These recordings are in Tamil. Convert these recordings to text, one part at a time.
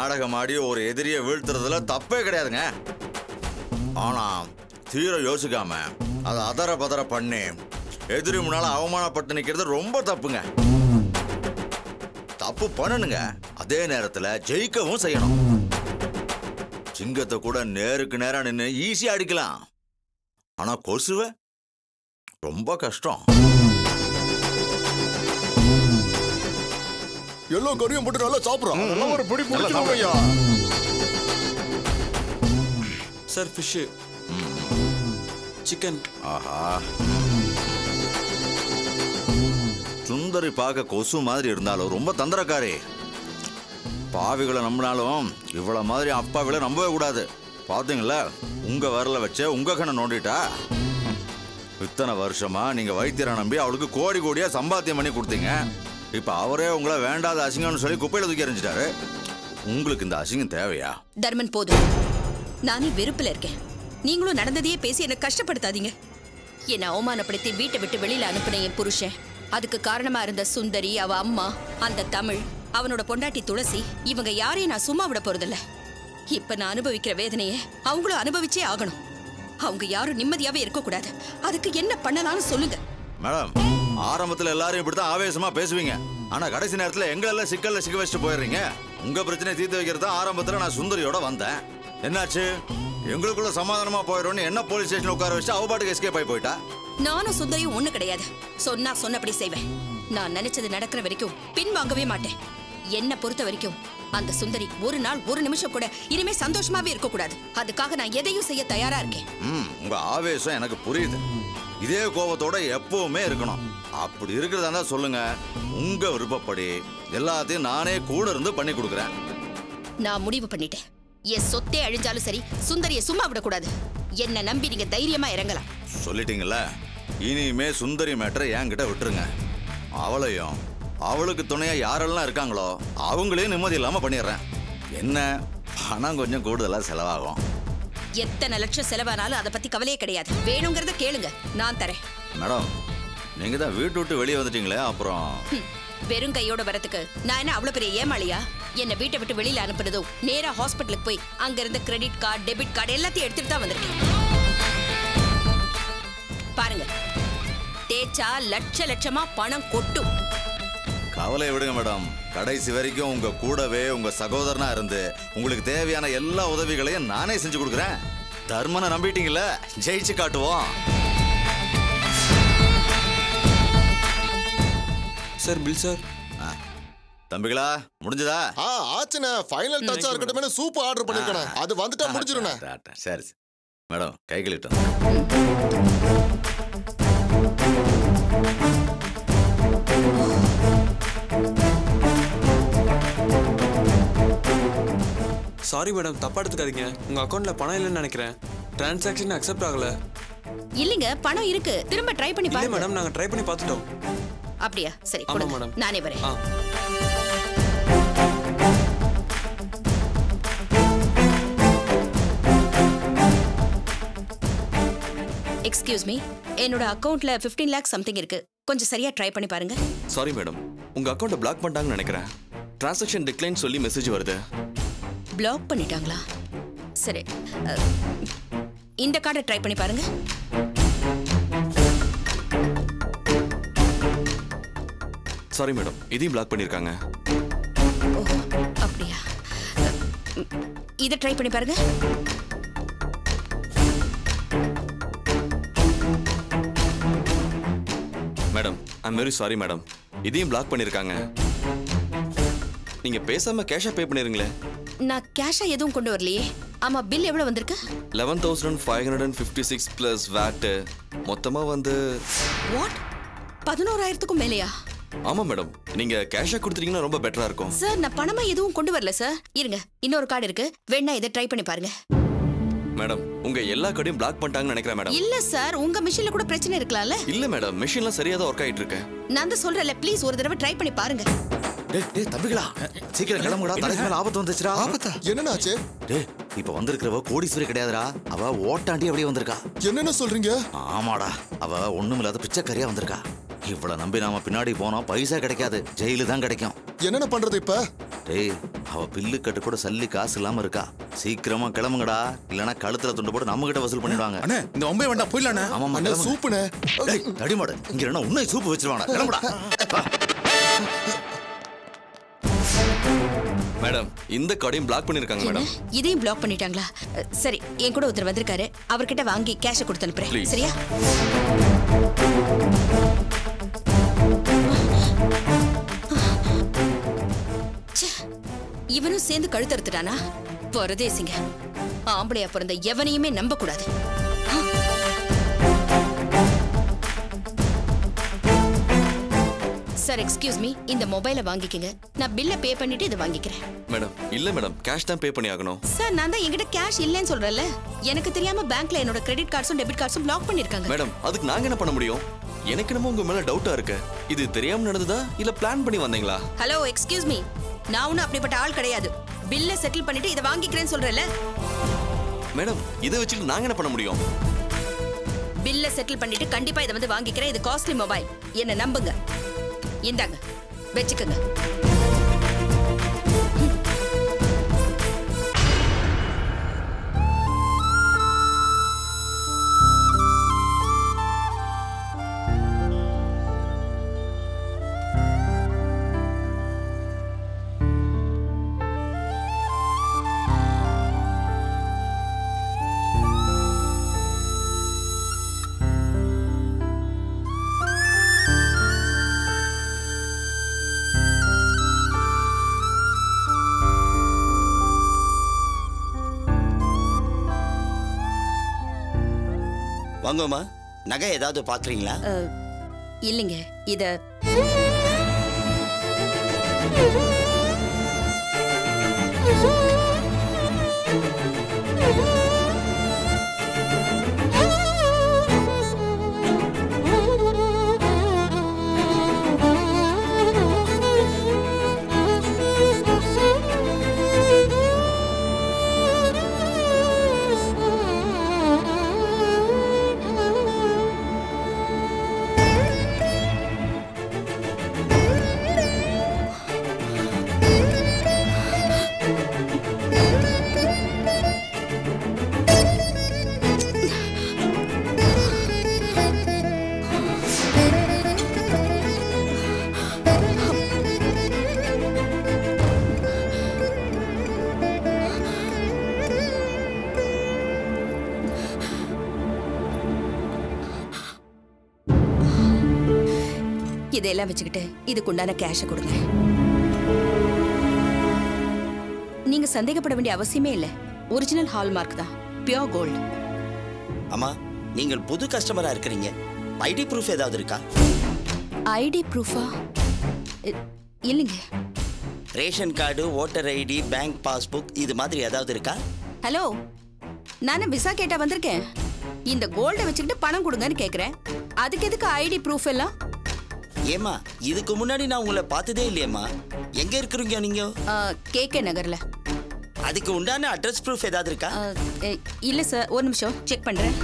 நாடகம் ஆடி ஒரு எதிரியை வீழ்த்துறதுல தப்பே கிடையாதுங்க ஆனா தீர யோசிக்காம அதை அதர பதற பண்ணி எதிரி முன்னால அவமானப்பட்டு நிக்கிறது ரொம்ப தப்புங்க தப்பு பண்ணணுங்க அதே நேரத்துல ஜெயிக்கவும் செய்யணும் சிங்கத்தை கூட நேருக்கு நேரா நின்று ஈஸியா அடிக்கலாம் ஆனா கொசுவை ரொம்ப கஷ்டம் எல்லா கறியும் போட்டு நல்லா சாப்பிடுறோம் அதெல்லாம் ஒரு பிடி பிடிச்சிருவோம் ஐயா சார் ஃபிஷ்ஷு சிக்கன் ஆஹா சுந்தரி பார்க்க கொசு மாதிரி இருந்தாலும் ரொம்ப தந்திரக்காரி பாவிகளை நம்பினாலும் இவ்வளவு மாதிரி அப்பாவில நம்பவே கூடாது பாத்தீங்களா உங்க வரல வச்ச உங்க கண்ணை நோண்டிட்டா இத்தனை வருஷமா நீங்க வைத்தியரை நம்பி அவளுக்கு கோடி கோடியா சம்பாத்தியம் பண்ணி கொடுத்தீங்க இப்ப அவரே உங்களை வேண்டாத அசிங்கம்னு சொல்லி குப்பையில தூக்கி எறிஞ்சிட்டாரு உங்களுக்கு இந்த அசிங்கம் தேவையா தர்மன் போதும் நானே வெறுப்புல இருக்கேன் நீங்களும் நடந்ததையே பேசி என்ன கஷ்டப்படுத்தாதீங்க என்னை அவமானப்படுத்தி வீட்டை விட்டு வெளியில அனுப்பின என் புருஷன் அதுக்கு காரணமா இருந்த சுந்தரி அவ அம்மா அந்த தமிழ் அவனோட பொண்டாட்டி துளசி இவங்க யாரையும் நான் சும்மா விட போறதில்ல இப்ப நான் அனுபவிக்கிற வேதனையை அவங்களும் அனுபவிச்சே ஆகணும் அவங்க யாரும் நிம்மதியாவே இருக்கக்கூடாது அதுக்கு என்ன பண்ணலாம்னு சொல்லுங்க மேடம் ஆரம்பத்துல எல்லாரும் இப்படித்தான் ஆவேசமா பேசுவீங்க ஆனா கடைசி நேரத்துல எங்களெல்லாம் சிக்கல்ல சிக்க வச்சுட்டு போயிடுறீங்க உங்க பிரச்சனையை தீர்த்து வைக்கிறது தான் ஆரம்பத்துல நான் சுந்தரியோட வந்தேன் என்னாச்சு எங்களுக்குள்ள சமாதானமா போயிடும்னு என்ன போலீஸ் ஸ்டேஷன் உட்கார வச்சு அவ பாட்டுக்கு எஸ்கேப் ஆகி போயிட்டா நானும் சுந்தரியும் ஒண்ணு கிடையாது சொன்னா சொன்னபடி செய்வேன் நான் நினைச்சது நடக்கிற வரைக்கும் பின் வாங்கவே மாட்டேன் என்ன பொறுத்த வரைக்கும் அந்த சுந்தரி ஒரு நாள் ஒரு நிமிஷம் கூட இனிமே சந்தோஷமாவே இருக்க கூடாது அதுக்காக நான் எதையும் செய்ய தயாரா இருக்கேன் ம் உங்க ஆவேசம் எனக்கு புரியுது இதே கோபத்தோட எப்பவுமே இருக்கணும் அப்படி இருக்கிறதா இருந்தா சொல்லுங்க உங்க விருப்பப்படி எல்லாத்தையும் நானே கூட இருந்து பண்ணி கொடுக்குறேன் நான் முடிவு பண்ணிட்டேன் என் சொத்தே அழிஞ்சாலும் சரி சுந்தரிய சும்மா விடக்கூடாது என்ன நம்பி நீங்க தைரியமா இறங்கலாம் சொல்லிட்டீங்கல்ல இனிமே சுந்தரி மேட்டரை என்கிட்ட விட்டுருங்க அவளையும் அவளுக்கு துணையா யாரெல்லாம் இருக்காங்களோ அவங்களையும் நிம்மதி இல்லாம பண்ணிடுறேன் என்ன பணம் கொஞ்சம் கூடுதலா செலவாகும் எத்தனை லட்சம் செலவானாலும் அதை பத்தி கவலையே கிடையாது வேணுங்கிறத கேளுங்க நான் தரேன் மேடம் நீங்க தான் வீட்டு விட்டு வெளியே வந்துட்டீங்களே அப்புறம் ஹம், வெறும் கையோட வரதுக்கு நான் என்ன அவ்வளவு பெரிய ஏமாளியா என்னை வீட்டை விட்டு வெளியில அனுப்புனதும் நேரா ஹாஸ்பிட்டலுக்கு போய் அங்க இருந்த கிரெடிட் கார்டு டெபிட் கார்டு எல்லாத்தையும் எடுத்துட்டு தான் வந்திருக்கேன் பாருங்க தேய்ச்சா லட்ச லட்சமா பணம் கொட்டும் கவலை விடுங்க மேடம் கடைசி வரைக்கும் உங்க கூடவே உங்க சகோதரனா இருந்து உங்களுக்கு தேவையான எல்லா உதவிகளையும் நானே செஞ்சு கொடுக்குறேன் தர்மனை நம்பிட்டீங்கல்ல ஜெயிச்சு காட்டுவோம் சார் பில் சார் ஆ, தம்பிகளா முடிஞ்சதா ஆ ஆச்சுண்ணே ஃபைனல் டச்சா இருக்கட்டும் சூப் ஆர்டர் பண்ணிருக்கேன் அது வந்துட்டா முடிஞ்சிருண்ணே ஆ, ஆ, சரி சரி. மேடம் கை கழிட்டோம் சாரி மேடம் தப்பா எடுத்துக்காதீங்க உங்க அக்கௌண்ட்ல பணம் இல்லைன்னு நினைக்கிறேன் டிரான்சாக்ஷன் அக்செப்ட் ஆகல இல்லைங்க பணம் இருக்கு திரும்ப ட்ரை பண்ணி இல்ல பாருங்க மேடம் நாங்க ட்ரை பண்ணி பார்த்துட்டோம் அப்படியா சரி ஆமா, கொடுங்க. மேடம். நானே வரேன் ஆ எக்ஸ்கியூஸ் மீ என்னோட அக்கவுண்ட்ல 15 லேக் சம்திங் இருக்கு கொஞ்சம் சரியா ட்ரை பண்ணி பாருங்க சாரி மேடம் உங்க அக்கௌண்ட்டை பிளாக் பண்ணிட்டாங்கன்னு நினைக்கிறேன் டிரான்சாக்ஷன் டிக்ளைன் சொல்லி மெசேஜ் வருது பிளாக் பண்ணிட்டாங்களா சரி அஹ், இந்த கார்டை ட்ரை பண்ணி பாருங்க சாரி மேடம் இதையும் பிளாக் பண்ணிருக்காங்க ஓ அப்படியா அஹ், ம், இதை ட்ரை பண்ணி பாருங்க madam I'm very sorry madam இதையும் பிளாக் பண்ணிருக்காங்க நீங்க பேசாம கேஷா பே பண்ணிருங்களே நான் கேஷா எதுவும் கொண்டு வரலையே ஆமா பில் எவ்வளவு வந்திருக்கு eleven thousand five hundred and fifty six plus VAT மொத்தமாக வந்து வாட் பதினோராயிரத்துக்கும் மேலையா ஆமா மேடம் நீங்க கேஷா கொடுத்துட்டீங்கன்னா ரொம்ப பெட்டரா இருக்கும் சார் நான் பணமா எதுவும் கொண்டு வரல சார் இருங்க இன்னொரு கார்டு இருக்கு வேணா இதை ட்ரை பண்ணி பாருங்க மேடம் உங்க எல்லா கடையும் பிளாக் பண்ணிட்டாங்கன்னு நினைக்கிறேன் மேடம் இல்ல சார் உங்க மிஷின்ல கூட பிரச்சனை இருக்கலாம்ல இல்ல மேடம் மிஷின்லாம் சரியா தான் ஒர்க் ஆயிட்டு இருக்கு நான் தான் சொல்றேன்ல ப்ளீஸ் ஒரு தடவை ட்ரை பண்ணி பாருங்க டேய் டேய் தம்பிகளா சீக்கிரம் கிளம்புடா தலைக்கு மேல ஆபத்து வந்துச்சுடா ஆபத்தா என்னண்ணாச்சு டேய் இப்ப வந்திருக்கிறவ கோடீஸ்வரி கிடையாதுடா அவ ஓட்டாண்டி அப்படியே வந்திருக்கா என்னென்ன சொல்றீங்க ஆமாடா அவ ஒண்ணுமில்லாத பிச்சைக்காரியா வந்திருக்கா இவ்வளவு நம்பி நாம பின்னாடி போனோம் பைசா கிடைக்காது ஜெயிலு தான் கிடைக்கும் என்னென்ன பண்றது இப்ப டேய் அவ பில்லு கட்டு கூட சல்லி காசு இல்லாம இருக்கா சீக்கிரமா கிளம்புங்கடா இல்லனா கழுத்துல துண்டு போட்டு நம்ம கிட்ட வசூல் பண்ணிடுவாங்க அண்ணே இந்த ஒம்பே வேண்டாம் போயிடலாண்ணே ஆமாமா அண்ணே கிளம்புங்க. சூப்புண்ணே டேய், தடிமாடு இங்க என்ன உன்னை சூப்பு வச்சிருவாங்க கிளம்புடா வா. மேடம் இந்த கடையும் பிளாக் பண்ணிருக்காங்க என்ன மேடம் இதையும் பிளாக் பண்ணிட்டாங்களா அஹ், சரி என் கூட ஒருத்தர் வந்திருக்காரு அவர்கிட்ட வாங்கி கேஷை கொடுத்து அனுப்புறேன் Please. சரியா ச்சே, இவனும் சேர்ந்து கழுத்தறுத்துட்டானா பரதேசிங்க ஆம்பளையா பிறந்த எவனையுமே நம்ப கூடாது சார் எக்ஸ்கியூஸ் மீ இந்த மொபைலை வாங்கிக்கங்க நான் பில்லை பே பண்ணிட்டு இதை வாங்கிக்கிறேன் மேடம் இல்ல மேடம் கேஷ் தான் பே பண்ணி ஆகணும் சார் நான் தான் என்கிட்ட கேஷ் இல்லைன்னு சொல்றேன்ல எனக்கு தெரியாம பேங்க்ல என்னோட கிரெடிட் கார்ட்ஸும் டெபிட் கார்ட்ஸும் பிளாக் பண்ணிருக்காங்க மேடம் அதுக்கு நாங்க என்ன பண்ண முடியும் எனக்கு என்னமோ உங்க மேல டவுட்டா இருக்கு இது தெரியாம நடந்ததா இல்ல பிளான் பண்ணி வந்தீங்களா ஹலோ எக்ஸ்கியூஸ் மீ நான் ஒன்றும் அப்படிப்பட்ட ஆள் கிடையாது பில்லை செட்டில் பண்ணிட்டு இதை வாங்கிக்கிறேன்னு சொல்றேன்ல மேடம் இதை வச்சுட்டு நாங்க என்ன பண்ண முடியும் பில்லை செட்டில் பண்ணிட்டு கண்டிப்பா இதை வந்து வாங்கிக்கிறேன் இது காஸ்ட்லி மொபைல் என்ன நம்புங்க இந்தாங்க வச்சுக்கோங்க வாங்கம்மா நகை ஏதாவது பார்க்குறீங்களா அஹ், இல்லைங்க இத இதையெல்லாம் வச்சுக்கிட்டு இதுக்குண்டான கேஷை கொடுங்க நீங்க சந்தேகப்பட வேண்டிய அவசியமே இல்லை ஒரிஜினல் ஹால்மார்க் தான் பியோர் கோல்டு அம்மா நீங்கள் புது கஸ்டமரா இருக்கிறீங்க ஐடி ப்ரூஃப் ஏதாவது இருக்கா ஐடி ப்ரூஃபா இல்லைங்க ration card voter ID bank passbook இது மாதிரி ஏதாவது இருக்கா ஹலோ நானும் விசா கேட்டா வந்திருக்கேன் இந்த கோல்டை வச்சுக்கிட்டு பணம் கொடுங்கன்னு கேக்குறேன் அதுக்கு எதுக்கு ஐடி ப்ரூஃப் எல்லாம் ஏம்மா இதுக்கு முன்னாடி நான் உங்களை பார்த்ததே இல்லையேம்மா எங்க இருக்கிறீங்க நீங்க கே கே நகர்ல அதுக்கு உண்டான அட்ரஸ் ப்ரூஃப் ஏதாவது இருக்கா ஆ, எ, இல்ல சார் ஒரு நிமிஷம் செக் பண்றேன்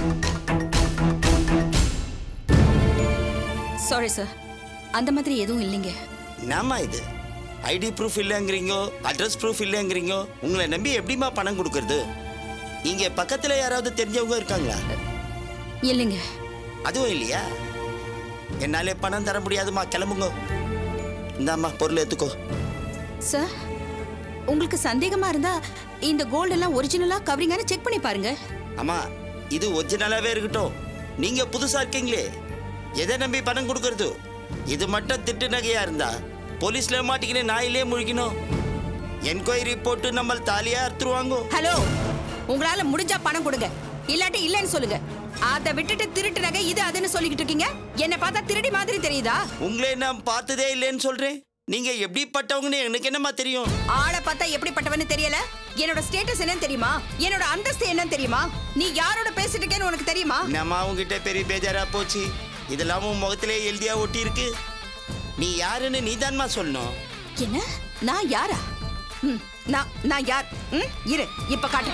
சாரி சார் அந்த மாதிரி எதுவும் இல்லைங்க என்னம்மா இது ஐடி ப்ரூஃப் இல்லைங்கிறீங்க அட்ரஸ் ப்ரூஃப் இல்லைங்கிறீங்க உங்களை நம்பி எப்படிம்மா பணம் கொடுக்கறது இங்க பக்கத்துல யாராவது தெரிஞ்சவங்க இருக்காங்களா இல்லைங்க அதுவும் இல்லையா என்னாலே பணம் தர முடியாதும்மா கிளம்புங்க இந்தாம்மா பொருள் எடுத்துக்கோ சார் உங்களுக்கு சந்தேகமா இருந்தா இந்த கோல்டு எல்லாம் ஒரிஜினலா கவரிங்கான செக் பண்ணி பாருங்க அம்மா இது ஒரிஜினலாவே இருக்கட்டும் நீங்க புதுசா இருக்கீங்களே எதை நம்பி பணம் கொடுக்கறது இது மட்டும் திட்டு நகையா இருந்தா போலீஸ்ல மாட்டிக்கின்னு நாயிலே முழிக்கணும் என்கொயரி போட்டு நம்ம தாலியா அறுத்துருவாங்க ஹலோ உங்களால முடிஞ்சா பணம் கொடுங்க இல்லாட்டி இல்லைன்னு சொல்லுங்க அதை விட்டுட்டு திருட்டு நகை இது அதுன்னு சொல்லிக்கிட்டு இருக்கீங்க என்ன பார்த்தா திருடி மாதிரி தெரியுதா உங்களே நான் பார்த்ததே இல்லைன்னு சொல்றேன் நீங்க எப்படிப்பட்டவங்கன்னு எனக்கு என்னம்மா தெரியும் ஆளை பார்த்தா எப்படிப்பட்டவன்னு தெரியல என்னோட ஸ்டேட்டஸ் என்னன்னு தெரியுமா என்னோட அந்தஸ்து என்னன்னு தெரியுமா நீ யாரோட பேசிட்டு இருக்கேன்னு உனக்கு தெரியுமா என்னம்மா உங்ககிட்ட பெரிய பேஜாரா போச்சு இதெல்லாம் உன் முகத்திலே எழுதியா ஒட்டி இருக்கு நீ யாருன்னு நீதான்மா சொல்லணும் என்ன நான் யாரா ம், நான் நான் யார் ம், இரு இப்ப காட்டு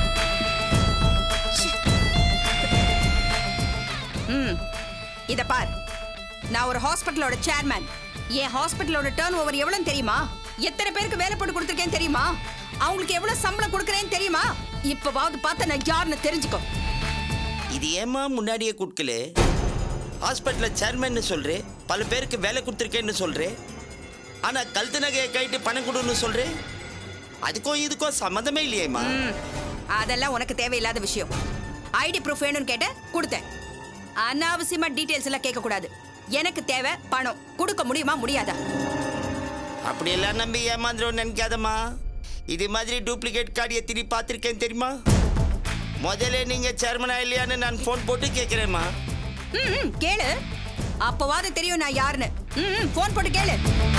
ம் இத பார் நான் ஒரு ஹாஸ்பிட்டலோட சேர்மேன் என் ஹாஸ்பிட்டலோட டர்ன் ஓவர் எவ்வளவுன்னு தெரியுமா எத்தனை பேருக்கு வேலை போட்டு கொடுத்துருக்கேன் தெரியுமா அவங்களுக்கு எவ்வளவு சம்பளம் கொடுக்குறேன்னு தெரியுமா இப்பவாவது பார்த்து நான் யாருன்னு தெரிஞ்சுக்கோ இது ஏமா முன்னாடியே கொடுக்கல ஹாஸ்பிட்டல்ல சேர்மன் சொல்றே பல பேருக்கு வேலை கொடுத்துருக்கேன்னு சொல்றே ஆனா கழுத்து நகையை கைட்டு பணம் கொடுன்னு சொல்றே அதுக்கும் இதுக்கும் சம்மந்தமே இல்லையேம்மா ம், அதெல்லாம் உனக்கு தேவையில்லாத விஷயம் ஐடி ப்ரூஃப் வேணும்னு கேட்ட கொடுத்தேன் அனாவசியமா டீடைல்ஸ் எல்லாம் கேட்க கூடாது எனக்கு தேவை பணம் கொடுக்க முடியுமா முடியாதா அப்படியெல்லாம் நம்பி ஏமாந்துரும் நினைக்காதம்மா இது மாதிரி டூப்ளிகேட் கார்டு எத்திரி பார்த்துருக்கேன் தெரியுமா முதல்ல நீங்க சேர்மனா இல்லையான்னு நான் ஃபோன் போட்டு கேட்குறேம்மா ம், ம், கேளு அப்பவாது தெரியும் நான் யாருன்னு ம் ஃபோன் போட்டு கேளு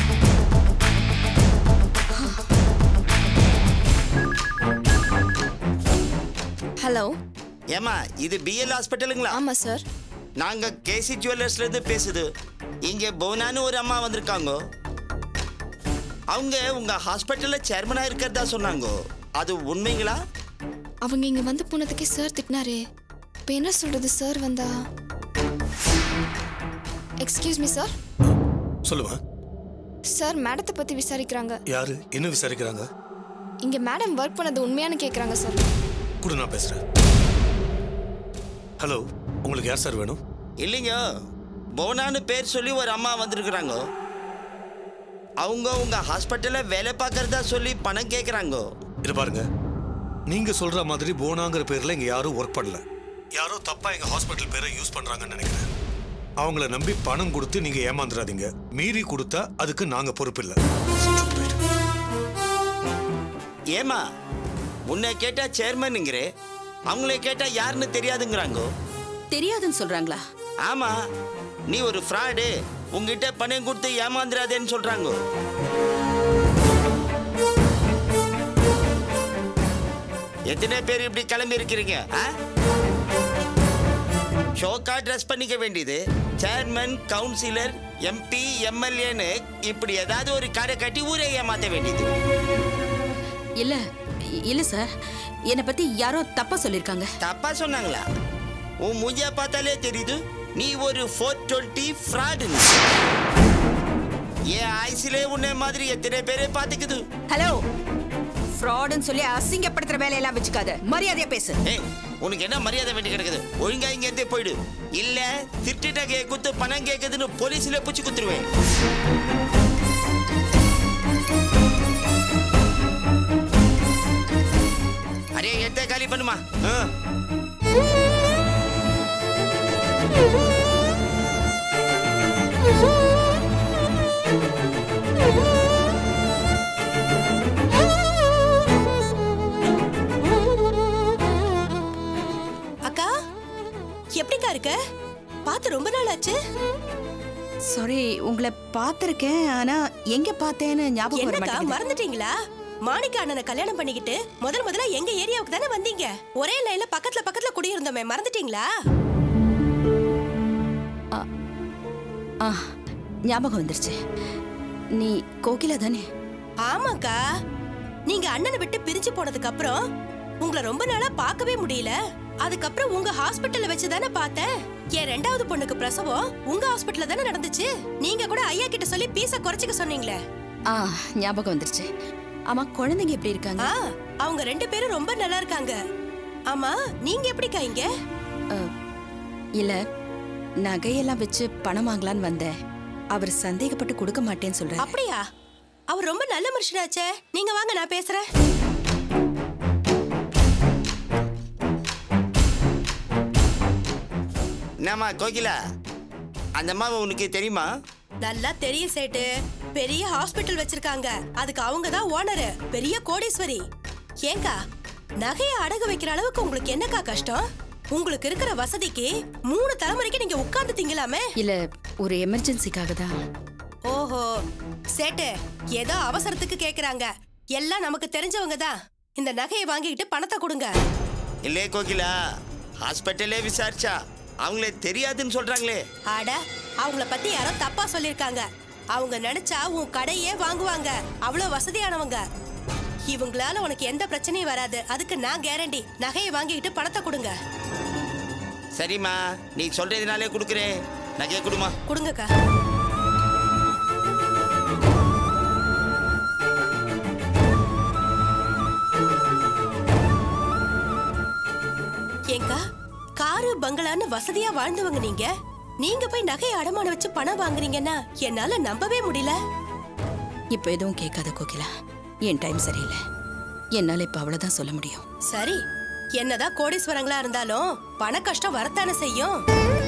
ஹலோ ஏமா இது பிஎல் ஹாஸ்பிட்டலுங்களா ஆமாம் சார் நாங்க கேசி ஜுவல்லர்ஸ்ல இருந்து பேசுது இங்க போனான்னு ஒரு அம்மா வந்திருக்காங்க அவங்க உங்க ஹாஸ்பிட்டல்ல சேர்மனா இருக்கிறதா சொன்னாங்க அது உண்மைங்களா அவங்க இங்கே வந்து போனதுக்கே சார் திட்டினாரே இப்போ என்ன சொல்கிறது சார் வந்தா எக்ஸ்கியூஸ் மீ சார் சொல்லுமா சார் மேடத்தை பற்றி விசாரிக்கிறாங்க யாரு என்ன விசாரிக்கிறாங்க இங்கே மேடம் ஒர்க் பண்ணது உண்மையானு கேட்குறாங்க சார் கூட நான் பேசுறேன் ஹலோ உங்களுக்கு யார் சார் வேணும் இல்லைங்க போனான்னு பேர் சொல்லி ஒரு அம்மா வந்திருக்கிறாங்க அவங்க உங்க ஹாஸ்பிட்டல்ல வேலை பார்க்கறதா சொல்லி பணம் கேட்குறாங்க இது பாருங்க நீங்க சொல்ற மாதிரி போனாங்கிற பேர்ல இங்க யாரும் ஒர்க் பண்ணல யாரோ தப்பா எங்க ஹாஸ்பிட்டல் பேரை யூஸ் பண்றாங்கன்னு நினைக்கிறேன் அவங்கள நம்பி பணம் கொடுத்து நீங்க ஏமாந்துடாதீங்க மீறி கொடுத்தா அதுக்கு நாங்க பொறுப்பில்லை ஏமா உன்னை கேட்டா சேர்மனுங்கிறே அவங்கள கேட்டா யாருன்னு தெரியாதுங்கிறாங்க தெரியாதுன்னு சொல்றாங்களா ஆமா நீ ஒரு ஃப்ராடு உங்ககிட்ட பணம் கொடுத்து ஏமாந்துடாதேன்னு சொல்றாங்க எத்தனை பேர் இப்படி கிளம்பி இருக்கிறீங்க ஷோக்கா ட்ரெஸ் பண்ணிக்க வேண்டியது சேர்மன் கவுன்சிலர் எம்பி எம்எல்ஏன்னு இப்படி ஏதாவது ஒரு கடை கட்டி ஊரே ஏமாத்த வேண்டியது இல்ல இல்ல சார் என்னை பத்தி யாரோ தப்பா சொல்லிருக்காங்க தப்பா சொன்னாங்களா உன் மூஞ்சிய பார்த்தாலே தெரியுது நீ ஒரு ஃபோர் டுவெண்ட்டி ஃப்ராடு ஏன் ஆயுசிலே உன்னை மாதிரி எத்தனை பேரே பார்த்துக்குது ஹலோ ஃப்ராடுன்னு சொல்லி அசிங்கப்படுத்துற வேலையெல்லாம் வச்சுக்காத மரியாதையா பேசு ஏய் உனக்கு என்ன மரியாதை வேண்டி கிடக்குது ஒழுங்கா இங்க இருந்தே போயிடு இல்ல திருட்டு நகையை குத்து பணம் கேட்குதுன்னு போலீஸ்ல பூச்சி குத்துருவேன் அரே எத்த காலி பண்ணுமா ஆ. அக்கா எப்படிக்கா இருக்க பார்த்து ரொம்ப நாள் ஆச்சு சாரி உங்களை பார்த்திருக்கேன் ஆனா எங்க பார்த்தேன்னு ஞாபகம் வர என்னக்கா மாட்டேங்குது மறந்துட்டீங்களா மாணிக்க அண்ணனை கல்யாணம் பண்ணிக்கிட்டு முதல் முதல்ல எங்க ஏரியாவுக்கு தானே வந்தீங்க ஒரே லைன்ல பக்கத்துல பக்கத்துல குடியிருந்தோமே மறந்துட்டீங்களா ஆ ஞாபகம் வந்துருச்சு நீ கோகிலா தானே ஆமாக்கா நீங்க அண்ணனை விட்டு பிரிஞ்சு போனதுக்கு அப்புறம் உங்களை ரொம்ப நாளா பார்க்கவே முடியல அதுக்கப்புறம் உங்க ஹாஸ்பிட்டல்ல வச்சு தானே பார்த்தேன் என் ரெண்டாவது பொண்ணுக்கு பிரசவம் உங்க ஹாஸ்பிட்டல்ல தானே நடந்துச்சு நீங்க கூட ஐயா கிட்ட சொல்லி பீஸ குறைச்சிக்க சொன்னீங்களே ஆ ஞாபகம் வந்துருச்சு ஆமா குழந்தைங்க எப்படி இருக்காங்க ஆ அவங்க ரெண்டு பேரும் ரொம்ப நல்லா இருக்காங்க ஆமா நீங்க எப்படிக்கா இங்க அ, இல்ல நகையெல்லாம் வச்சு பணம் வாங்கலான்னு வந்தேன் அவர் சந்தேகப்பட்டு கொடுக்க மாட்டேன்னு சொல்றாரு அப்படியா அவர் ரொம்ப நல்ல மனுஷனாச்சே நீங்க வாங்க நான் பேசுறேன் என்னம்மா கோகிலா அந்த அம்மாவை உனக்கு தெரியுமா நல்லா தெரியும் சேட்டு பெரிய ஹாஸ்பிட்டல் வச்சிருக்காங்க அதுக்கு அவங்க தான் ஓனரு பெரிய கோடீஸ்வரி ஏங்கா நகையை அடகு வைக்கிற அளவுக்கு உங்களுக்கு என்னக்கா கஷ்டம் உங்களுக்கு இருக்கிற வசதிக்கு மூணு தலைமுறைக்கு நீங்க உட்கார்ந்து திங்கலாமே இல்ல ஒரு எமர்ஜென்சிக்காக தான் ஓஹோ சேட்டு ஏதோ அவசரத்துக்கு கேக்குறாங்க எல்லாம் நமக்கு தெரிஞ்சவங்க தான் இந்த நகையை வாங்கிக்கிட்டு பணத்தை கொடுங்க இல்லே கோகிலா ஹாஸ்பிட்டலே விசாரிச்சா அவங்களே தெரியாதுன்னு சொல்றாங்களே அட அவங்கள பத்தி யாரோ தப்பா சொல்லிருக்காங்க அவங்க நினைச்சா உன் கடையே வாங்குவாங்க அவ்வளவு வசதியானவங்க இவங்களால உனக்கு எந்த பிரச்சனையும் வராது அதுக்கு நான் கேரண்டி நகையை வாங்கிக்கிட்டு பணத்தை கொடுங்க சரிம்மா நீ சொல்றதுனாலே கொடுக்குறேன் நகையை கொடுமா கொடுங்கக்கா பங்களான்னு வசதியா வாழ்ந்தவங்க நீங்க நீங்க போய் நகையை அடமான வச்சு பணம் வாங்குறீங்கன்னா என்னால நம்பவே முடியல இப்போ எதுவும் கேட்காத கோகிலா என் டைம் சரியில்லை என்னால இப்போ அவ்வளவுதான் சொல்ல முடியும் சரி என்னதான் கோடீஸ்வரங்களா இருந்தாலும் பண கஷ்டம் வரத்தானே செய்யும்